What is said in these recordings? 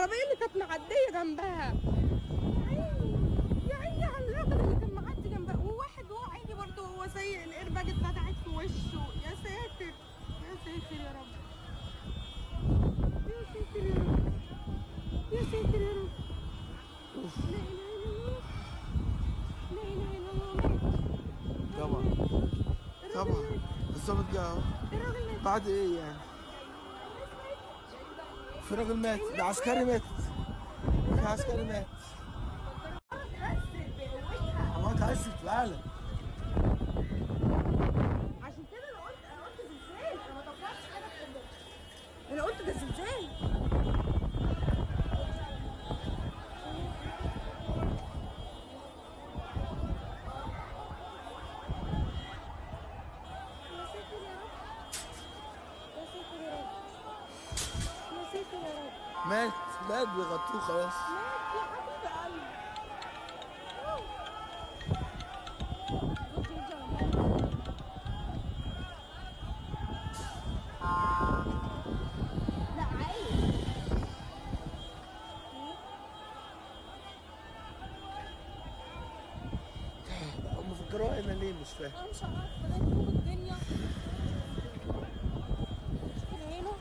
العربيه اللي كانت معديه جنبها يا عيني يا عيني على الراجل اللي كان معدي جنبها وواحد هو عادي برضه هو سايق الايرباج اتفتحت في وشه يا ساتر يا ساتر يا رب يا ساتر يا رب يا ساتر يا رب لا اله الا الله لا اله الا الله مات طبعا الراجل طبعا مات. الظابط جه اهو الراجل مات بعد ايه يعني في راجل مات ده عسكري مات في عسكري مات هو اتهزت فعلا عشان كده انا قلت انا قلت زلزال انا ما توقعتش حاجه في انا قلت ده زلزال يا ساتر يا رب يا ساتر يا رب يا ساتر يا رب مات مات بيغطوه خلاص مات يا حبيب قلبي أوه. بص يرجع لماما. لا عايز هم فكروها هنا ليه مش فاهم انا مش عارفه ده طول الدنيا مشكلة هنا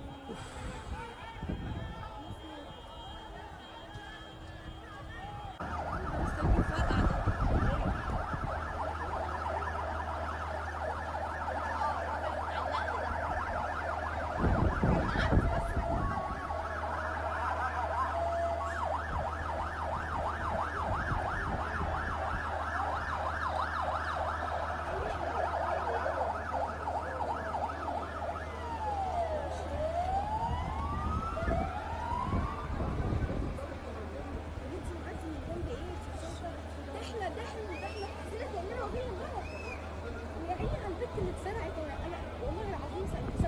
مستني فرقع انت معاكي من جنب ايه ده احنا ده احنا ده احنا حسينا كاننا واقفين امبارح ويا عيني على البنت اللي اتسرقت انا أنا والله العظيم